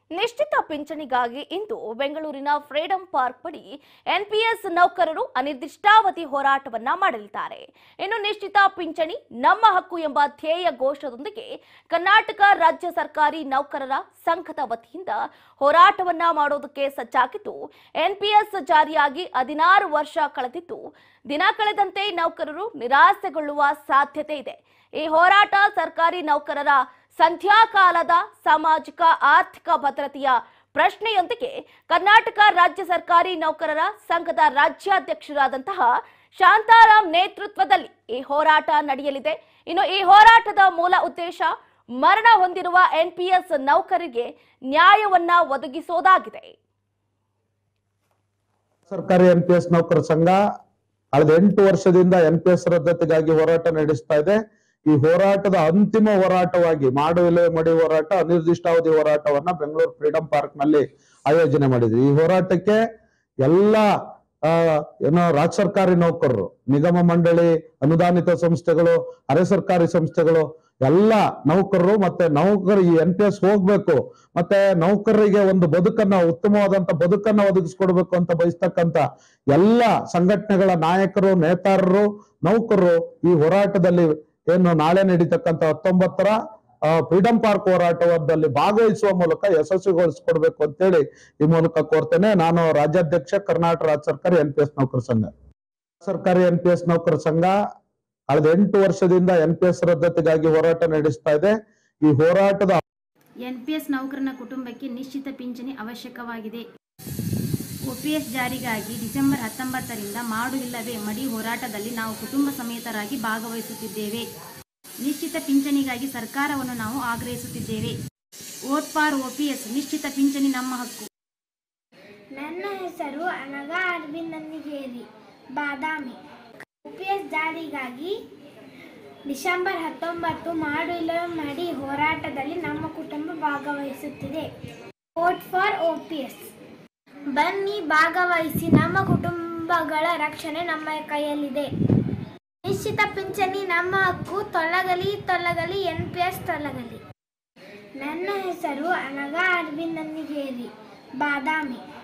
ನಿಶ್ಚಿತ ಪಿಂಚಣಿಗಾಗಿ ಇಂದು ಬೆಂಗಳೂರಿನ freedom park ಬಳಿ ಎನ್ಪಿಎಸ್ ನೌಕರರು ಅನಿರ್ದಿಷ್ಟಾವಧಿ ಹೋರಾಟವನ್ನ ಮಾಡಲಿದ್ದಾರೆ ಇನ್ನು ನಿಶ್ಚಿತ ಪಿಂಚಣಿ ನಮ್ಮ ಹಕ್ಕು ಎಂಬ ಧ್ಯೇಯ ಘೋಷದೊಂದಿಗೆ ಕರ್ನಾಟಕ ರಾಜ್ಯ ಸರ್ಕಾರಿ ನೌಕರರ ಸಂಘದ ವತಿಯಿಂದ ಹೋರಾಟವನ್ನ ಮಾಡೋದಕ್ಕೆ ಸಜ್ಜಾಗಿದ್ದು ಎನ್ಪಿಎಸ್ ಜಾರಿಯಾಗಿ ಹದಿನಾರು ವರ್ಷ ಕಳೆದಿದ್ದು ದಿನ ಕಳೆದಂತೆ ನೌಕರರು ನಿರಾಸೆಗೊಳ್ಳುವ ಸಾಧ್ಯತೆ ಇದೆ ಈ ಹೋರಾಟ ಸರ್ಕಾರಿ ನೌಕರರ ಸಂಧ್ಯಾಕಾಲದ ಸಾಮಾಜಿಕ ಆರ್ಥಿಕ ಭದ್ರತೆಯ ಪ್ರಶ್ನೆಯೊಂದಿಗೆ ಕರ್ನಾಟಕ ರಾಜ್ಯ ಸರ್ಕಾರಿ ನೌಕರರ ಸಂಘದ ರಾಜ್ಯಾಧ್ಯಕ್ಷರಾದಂತಹ ಶಾಂತಾರಾಮ್ ನೇತೃತ್ವದಲ್ಲಿ ಈ ಹೋರಾಟ ನಡೆಯಲಿದೆ ಇನ್ನು ಈ ಹೋರಾಟದ ಮೂಲ ಉದ್ದೇಶ ಮರಣ ಹೊಂದಿರುವ ಎನ್ಪಿಎಸ್ ನೌಕರರಿಗೆ ನ್ಯಾಯವನ್ನ ಒದಗಿಸೋದಾಗಿದೆ ಸರ್ಕಾರಿ ಎನ್ ಪಿ ಎಸ್ ನೌಕರ ಸಂಘ ಕಳೆದ ಎಂಟು ವರ್ಷದಿಂದ ಎನ್ ಪಿ ಎಸ್ ರದ್ದತಿಗಾಗಿ ಹೋರಾಟ ನಡೆಸ್ತಾ ಇದೆ ಈ ಹೋರಾಟದ ಅಂತಿಮ ಹೋರಾಟವಾಗಿ ಮಾಡು ಇಲ್ಲವೇ ಮಡಿ ಹೋರಾಟ ಅನಿರ್ದಿಷ್ಟಾವಧಿ ಹೋರಾಟವನ್ನ ಬೆಂಗಳೂರು ಫ್ರೀಡಂ ಪಾರ್ಕ್ ನಲ್ಲಿ ಆಯೋಜನೆ ಮಾಡಿದ್ವಿ ಈ ಹೋರಾಟಕ್ಕೆ ಎಲ್ಲ ಆ, ಏನೋ ರಾಜ್ಯ ಸರ್ಕಾರಿ ನೌಕರರು ನಿಗಮ ಮಂಡಳಿ ಅನುದಾನಿತ ಸಂಸ್ಥೆಗಳು ಅರೆ ಸರ್ಕಾರಿ ಸಂಸ್ಥೆಗಳು ಎಲ್ಲ ನೌಕರರು ಮತ್ತೆ ನೌಕರು ಈ ಎನ್ ಪಿ ಎಸ್ ಹೋಗ್ಬೇಕು ಮತ್ತೆ ನೌಕರರಿಗೆ ಒಂದು ಬದುಕನ್ನ ಉತ್ತಮವಾದಂತ ಬದುಕನ್ನ ಒದಗಿಸ್ಕೊಡ್ಬೇಕು ಅಂತ ಬಯಸ್ತಕ್ಕಂತ ಎಲ್ಲ ಸಂಘಟನೆಗಳ ನಾಯಕರು ನೇತಾರರು ನೌಕರರು ಈ ಹೋರಾಟದಲ್ಲಿ ಏನು ನಾಳೆ ನಡೀತಕ್ಕಂತ ಹತ್ತೊಂಬತ್ತರ ಫ್ರೀಡಂ ಪಾರ್ಕ್ ಹೋರಾಟದಲ್ಲಿ ಭಾಗವಹಿಸುವ ಮೂಲಕ ಯಶಸ್ವಿಗೊಳಿಸ್ಕೊಡ್ಬೇಕು ಅಂತೇಳಿ ಈ ಮೂಲಕ ಕೋರ್ತೇನೆ ನಾನು ರಾಜ್ಯಾಧ್ಯಕ್ಷ ಕರ್ನಾಟಕ ರಾಜ್ಯ ಸರ್ಕಾರಿ ಎನ್ ಪಿ ಎಸ್ ನೌಕರ ಸಂಘ ಸರ್ಕಾರಿ ಎನ್ ಪಿ ಎಸ್ ನೌಕರ ಸಂಘ ಕಳೆದ ಎಂಟು ವರ್ಷದಿಂದ ಎನ್ ಪಿ ಎಸ್ ರದ್ದತಿಗಾಗಿ ಹೋರಾಟ ನಡೆಸ್ತಾ ಇದೆ ಈ ಹೋರಾಟದ ಎನ್ಪಿಎಸ್ ನೌಕರನ ಕುಟುಂಬಕ್ಕೆ ನಿಶ್ಚಿತ ಪಿಂಚಣಿ ಅವಶ್ಯಕವಾಗಿದೆ ಒಪಿಎಸ್ ಜಾರಿಗಾಗಿ ಡಿಸೆಂಬರ್ ಹತ್ತೊಂಬತ್ತರಿಂದ ಮಾಡು ಇಲ್ಲವೇ ಮಡಿ ಹೋರಾಟದಲ್ಲಿ ನಾವು ಕುಟುಂಬ ಸಮೇತರಾಗಿ ಭಾಗವಹಿಸುತ್ತಿದ್ದೇವೆ ನಿಶ್ಚಿತ ಪಿಂಚಣಿಗಾಗಿ ಸರ್ಕಾರವನ್ನು ನಾವು ಆಗ್ರಹಿಸುತ್ತಿದ್ದೇವೆ ವೋಟ್ ಫಾರ್ ಒಪಿಎಸ್ ನಿಶ್ಚಿತ ಪಿಂಚಣಿ ನಮ್ಮ ಹಕ್ಕು ನನ್ನ ಹೆಸರು ಅನಗ ಅರವಿಂದ್ ನಂದಿಗೇರಿ ಬಾದಾಮಿ ಯುಪಿಎಸ್ ಜಾರಿಗಾಗಿ ಡಿಸೆಂಬರ್ ಹತ್ತೊಂಬತ್ತು ಮಾಡು ಇಲ್ಲವೇ ಮಾಡಿ ಹೋರಾಟದಲ್ಲಿ ನಮ್ಮ ಕುಟುಂಬ ಭಾಗವಹಿಸುತ್ತಿದೆ ವೋಟ್ ಫಾರ್ ಒಪಿಎಸ್ ಬನ್ನಿ ಭಾಗವಹಿಸಿ ನಮ್ಮ ಕುಟುಂಬಗಳ ರಕ್ಷಣೆ ನಮ್ಮ ಕೈಯಲ್ಲಿದೆ ನಿಶ್ಚಿತ ಪಿಂಚಣಿ ನಮ್ಮ ಹಕ್ಕು ತೊಲಗಲಿ ತೊಲಗಲಿ ಎನ್ ಪಿ ಎಸ್ ತೊಲಗಲಿ ನನ್ನ ಹೆಸರು ಅನಗ ಅರವಿಂದ್ ನಂದಿಗೇರಿ ಬಾದಾಮಿ